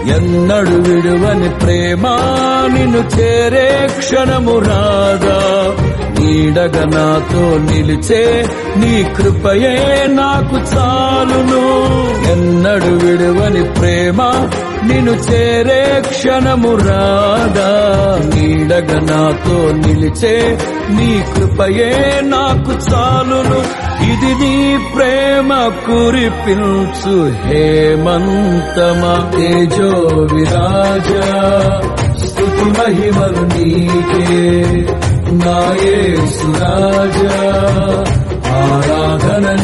ఎన్నడు విడువని ప్రేమ నిన్ను చేరే క్షణము రాదా నీడగ నాతో నిలిచే నీ కృపయే నాకు చాలును ఎన్నడు విడువని ప్రేమ నిన్ను చేరే క్షణము రాదా నీడగ నాతో నిలిచే నీ కృపయే నాకు చాలును ఇది నీ ప్రేమ కురిపించు హేమంతమా తేజో విరాజా స్తుతి మహిమలు నీకే నాయే సురాజా ఆరాధన